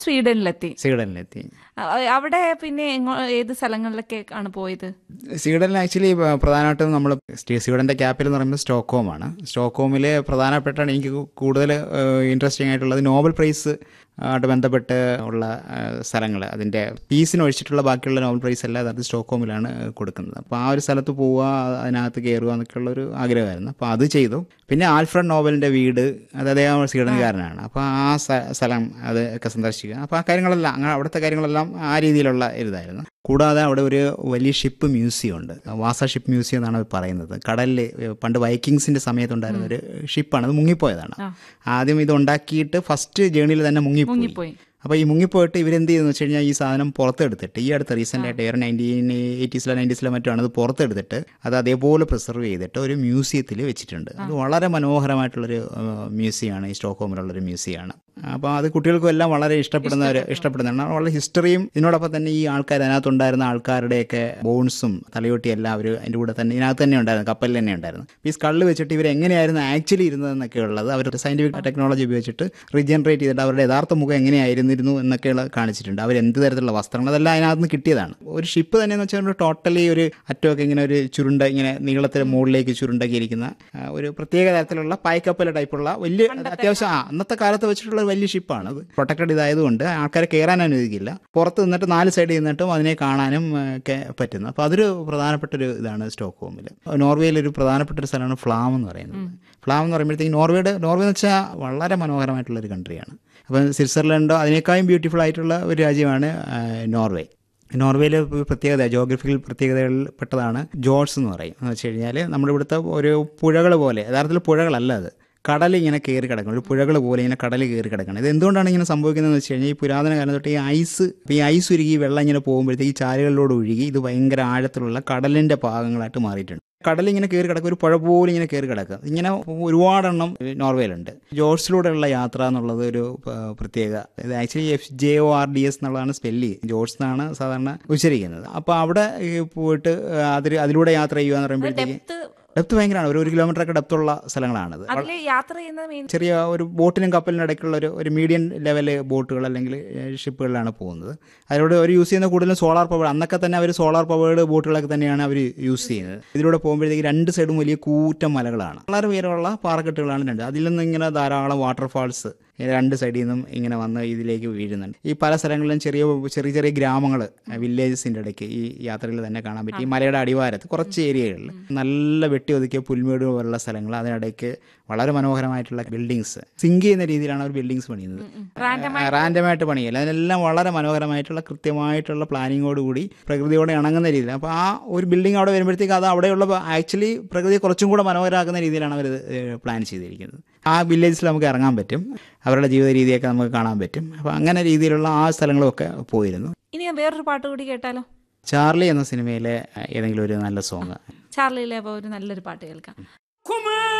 സ്വീഡനിലെത്തി സ്വീഡനിലെത്തി അ- അവിടെ പിന്നെ എങ്ങോ- ഏത് സ്ഥലങ്ങളിലൊക്കെ ആണ് പോയത് സ്വീഡനിൽ ആക്ച്വലി പ്രധാനമായിട്ടും നമ്മൾ സ്വീഡന്റെ ക്യാപിറ്റൽ എന്ന് പറയുന്നത് സ്റ്റോക്ക്ഹോമാണ് സ്റ്റോക്ക്ഹോമിൽ പ്രധാനപ്പെട്ട എനിക്ക് കൂടുതൽ ഇൻട്രസ്റ്റിംഗ് ആയിട്ടുള്ളത് നോബൽ പ്രൈസ് ആയിട്ട് ബന്ധപ്പെട്ട് ഉള്ള സ്ഥലങ്ങൾ അതിൻ്റെ പീസിന് ഒഴിച്ചിട്ടുള്ള ബാക്കിയുള്ള നോബൽ പ്രൈസ് എല്ലാം അത് സ്റ്റോക്ക്ഹോമിലാണ് കൊടുക്കുന്നത് അപ്പോൾ ആ ഒരു സ്ഥലത്ത് പോവുക അതിനകത്ത് കയറുക എന്നൊക്കെയുള്ള ഒരു ആഗ്രഹമായിരുന്നു അപ്പോൾ അത് ചെയ്തു പിന്നെ ആൽഫ്രഡ് നോബലിൻ്റെ വീട് അത് അദ്ദേഹം സ്വീഡൻകാരനാണ് അപ്പോൾ ആ സ്ഥ- സ്ഥലം അത് ഒക്കെ സന്ദർശിക്കുക അപ്പോൾ ആ കാര്യങ്ങളെല്ലാം അങ്ങനെ അവിടുത്തെ കാര്യങ്ങളെല്ലാം ആ രീതിയിലുള്ള ഇതായിരുന്നു കൂടാതെ അവിടെ ഒരു വലിയ ഷിപ്പ് മ്യൂസിയം ഉണ്ട് വാസ ഷിപ്പ് മ്യൂസിയം എന്നാണ് അവർ പറയുന്നത് കടലിൽ പണ്ട് വൈക്കിങ്സിന്റെ സമയത്തുണ്ടായിരുന്ന ഒരു ഷിപ്പാണ് അത് മുങ്ങിപ്പോയതാണ് ആദ്യം ഇത് ഉണ്ടാക്കിയിട്ട് ഫസ്റ്റ് ജേണിയിൽ തന്നെ മുങ്ങിപ്പോയി മുങ്ങിപ്പോയി അപ്പോൾ ഈ മുങ്ങിപ്പോയിട്ട് ഇവരെന്ത് ചെയ്തെന്ന് വെച്ച് കഴിഞ്ഞാൽ ഈ സാധനം പുറത്തെടുത്തിട്ട് ഈ അടുത്ത റീസെൻ്റ് ആയിട്ട് ഏറെ നയൻറ്റീൻ എയ്റ്റീസിലോ നയൻറ്റീസിലോ മറ്റോ ആണ് അത് പുറത്തെടുത്തിട്ട് അത് അതേപോലെ പ്രിസർവ് ചെയ്തിട്ട് ഒരു മ്യൂസിയത്തിൽ വെച്ചിട്ടുണ്ട് അത് വളരെ മനോഹരമായിട്ടുള്ളൊരു മ്യൂസിയമാണ് ഈ സ്റ്റോക്ക്ഹോമിലുള്ളൊരു മ്യൂസിയമാണ് അപ്പോൾ അത് കുട്ടികൾക്കും എല്ലാം വളരെ ഇഷ്ടപ്പെടുന്ന ഒരു ഇഷ്ടപ്പെടുന്നതാണ് വളരെ ഹിസ്റ്ററിയും ഇതിനോടൊപ്പം തന്നെ ഈ ആൾക്കാർ അതിനകത്തുണ്ടായിരുന്ന ആൾക്കാരുടെയൊക്കെ ബോൺസും തലയോട്ടിയും എല്ലാം അവർ അതിൻ്റെ കൂടെ തന്നെ ഇതിനകത്ത് തന്നെ ഉണ്ടായിരുന്നു കപ്പലിൽ തന്നെ ഉണ്ടായിരുന്നു ഈ സ്കള്ള് വെച്ചിട്ട് ഇവർ എങ്ങനെയായിരുന്നു ആക്ച്വലി ഇരുന്നതെന്നൊക്കെ ഉള്ളത് അവർ സയൻറ്റിഫിക് ടെക്നോളജി ഉപയോഗിച്ചിട്ട് റീജനറേറ്റ് ചെയ്തിട്ട് അവരുടെ യഥാർത്ഥ മുഖം എങ്ങനെയായിരുന്നിരുന്നു എന്നൊക്കെയുള്ള കാണിച്ചിട്ടുണ്ട് അവർ എന്ത് തരത്തിലുള്ള വസ്ത്രങ്ങൾ അതെല്ലാം അതിനകത്ത് നിന്ന് കിട്ടിയതാണ് ഒരു ഷിപ്പ് തന്നെ എന്ന് വെച്ചാൽ ടോട്ടലി ഒരു അറ്റമൊക്കെ ഇങ്ങനെ ഒരു ചുരുണ്ട ഇങ്ങനെ നീളത്തിൽ മുകളിലേക്ക് ചുരുണ്ടൊക്കെ ഇരിക്കുന്ന ആ, ഒരു പ്രത്യേക തരത്തിലുള്ള പായ്ക്കപ്പൽ ടൈപ്പുള്ള വലിയ അത്യാവശ്യം ആ അന്നത്തെ കാലത്ത് വെച്ചിട്ടുള്ള ഒരു വലിയ ഷിപ്പാണ് അത് പ്രൊട്ടക്റ്റഡ് ഇതായതുകൊണ്ട് ആൾക്കാരെ കയറാൻ അനുവദിക്കില്ല പുറത്ത് നിന്നിട്ട് നാല് സൈഡിൽ നിന്നിട്ടും അതിനെ കാണാനും ആ, ഒക്കെ പറ്റുന്നു അപ്പോൾ അതൊരു പ്രധാനപ്പെട്ട ഒരു ഇതാണ് സ്റ്റോക്ക്ഹോമിൽ നോർവേയിൽ ഒരു പ്രധാനപ്പെട്ട ഒരു സ്ഥലമാണ് ഫ്ലാം എന്ന് പറയുന്നത് ഫ്ലാം എന്ന് പറയുമ്പോഴത്തേക്ക് നോർവേയുടെ നോർവേ എന്ന് വെച്ചാൽ വളരെ മനോഹരമായിട്ടുള്ള ഒരു കൺട്രിയാണ് അപ്പം സ്വിറ്റ്സർലൻഡോ അതിനേക്കാളും ബ്യൂട്ടിഫുൾ ആയിട്ടുള്ള ഒരു രാജ്യമാണ് ആ, നോർവേ നോർവേയിലെ ഒരു പ്രത്യേകത ജോഗ്രഫിക്കൽ പ്രത്യേകതകളിൽ പെട്ടതാണ് ജോർസ് എന്ന് പറയും എന്ന് വെച്ച് കഴിഞ്ഞാൽ നമ്മുടെ ഇവിടുത്തെ ഒരു പുഴകൾ പോലെ യഥാർത്ഥത്തിൽ പുഴകളല്ല അത് കടൽ ഇങ്ങനെ കയറി കിടക്കണം ഒരു പുഴകൾ പോലെ ഇങ്ങനെ കടൽ കയറി കിടക്കണം ഇത് എന്തുകൊണ്ടാണ് ഇങ്ങനെ സംഭവിക്കുന്നതെന്ന് വെച്ച് കഴിഞ്ഞാൽ ഈ പുരാതന കാലം തൊട്ട് ഈ ഐസ് ഇപ്പോൾ ഈ ഐസ് ഉരുകി വെള്ളം ഇങ്ങനെ പോകുമ്പോഴത്തേക്ക് ഈ ചാലുകളിലൂടെ ഒഴുകി ഇത് ഭയങ്കര ആഴത്തിലുള്ള കടലിൻ്റെ ഭാഗങ്ങളായിട്ട് മാറിയിട്ടുണ്ട് കടൽ ഇങ്ങനെ കയറി കിടക്കുക ഒരു പുഴ പോലെ ഇങ്ങനെ കയറി കിടക്കുക ഇങ്ങനെ ഒരുപാടെണ്ണം നോർവേയിലുണ്ട് ജോർസിലൂടെയുള്ള യാത്ര എന്നുള്ളത് ഒരു ആ, പ്രത്യേക ഇത് actually F J O R D S എന്നുള്ളതാണ് സ്പെല്ല് ജോർസ് എന്നാണ് സാധാരണ ഉച്ചരിക്കുന്നത് അപ്പോൾ അവിടെ ഈ പോയിട്ട് അതിൽ അതിലൂടെ യാത്ര ചെയ്യുക എന്ന് പറയുമ്പോഴത്തേക്ക് ഡെപ്ത് ഡെപ്ത് ഭയങ്കരമാണ് ഒരു ഒരു കിലോമീറ്റർ ഒക്കെ ഡെപ്തുള്ള സ്ഥലങ്ങളാണത് അതില് യാത്ര ചെയ്യുന്നത് മെയിൻ ചെറിയ ഒരു ബോട്ടിനും കപ്പലിനും ഇടയ്ക്കുള്ള ഒരു ഒരു മീഡിയം ലെവൽ ബോട്ടുകൾ അല്ലെങ്കിൽ ഏഹ്, ഷിപ്പുകളിലാണ് പോകുന്നത് അതിലൂടെ അവർ യൂസ് ചെയ്യുന്ന കൂടുതലും സോളാർ പവർ അന്നൊക്കെ തന്നെ അവർ സോളാർ പവേർഡ് ബോട്ടുകളൊക്കെ തന്നെയാണ് അവർ യൂസ് ചെയ്യുന്നത് ഇതിലൂടെ പോകുമ്പോഴത്തേക്ക് രണ്ട് സൈഡും വലിയ കൂറ്റൻ മലകളാണ് വളരെ ഉയരമുള്ള പാറക്കെട്ടുകളാണ് രണ്ട് അതിൽ നിന്ന് ഇങ്ങനെ ധാരാളം വാട്ടർഫാൾസ് രണ്ട് സൈഡിൽ നിന്നും ഇങ്ങനെ വന്ന് ഇതിലേക്ക് വീഴുന്നുണ്ട് ഈ പല സ്ഥലങ്ങളിലും ചെറിയ ചെറിയ ചെറിയ ഗ്രാമങ്ങൾ വില്ലേജസിൻ്റെ ഇടയ്ക്ക് ഈ യാത്രയിൽ തന്നെ കാണാൻ പറ്റി ഈ മലയുടെ അടിവാരത്ത് കുറച്ച് ഏരിയകളിൽ നല്ല വെട്ടി ഒതുക്കിയ പുൽമേട് പോലുള്ള സ്ഥലങ്ങൾ അതിനിടയ്ക്ക് വളരെ മനോഹരമായിട്ടുള്ള ബിൽഡിങ്സ് സിങ്ക് ചെയ്യുന്ന രീതിയിലാണ് അവർ ബിൽഡിങ്സ് പണിയുന്നത് റാൻഡമായിട്ട് പണിയല്ല അതിനെല്ലാം വളരെ മനോഹരമായിട്ടുള്ള കൃത്യമായിട്ടുള്ള പ്ലാനിങ്ങോട് കൂടി പ്രകൃതിയോടെ ഇണങ്ങുന്ന രീതിയിൽ അപ്പോൾ ആ ഒരു ബിൽഡിംഗ് അവിടെ വരുമ്പോഴത്തേക്ക് അത് അവിടെയുള്ള ആക്ച്വലി പ്രകൃതി കുറച്ചും കൂടെ മനോഹരമാക്കുന്ന രീതിയിലാണ് അവർ പ്ലാൻ ചെയ്തിരിക്കുന്നത് ആ വില്ലേജിൽ നമുക്ക് ഇറങ്ങാൻ പറ്റും അവരുടെ ജീവിത രീതിയൊക്കെ നമുക്ക് കാണാൻ പറ്റും അപ്പോൾ അങ്ങനെ രീതിയിലുള്ള ആ സ്ഥലങ്ങളൊക്കെ പോയിരുന്നു ഇനി ഞാൻ വേറൊരു പാട്ട് കൂടി കേട്ടാലോ ചാർലി എന്ന സിനിമയിലെ ഏതെങ്കിലും ഒരു നല്ല സോങ് ചാർലിയിലെ അപ്പൊ ഒരു നല്ലൊരു പാട്ട് കേൾക്കാം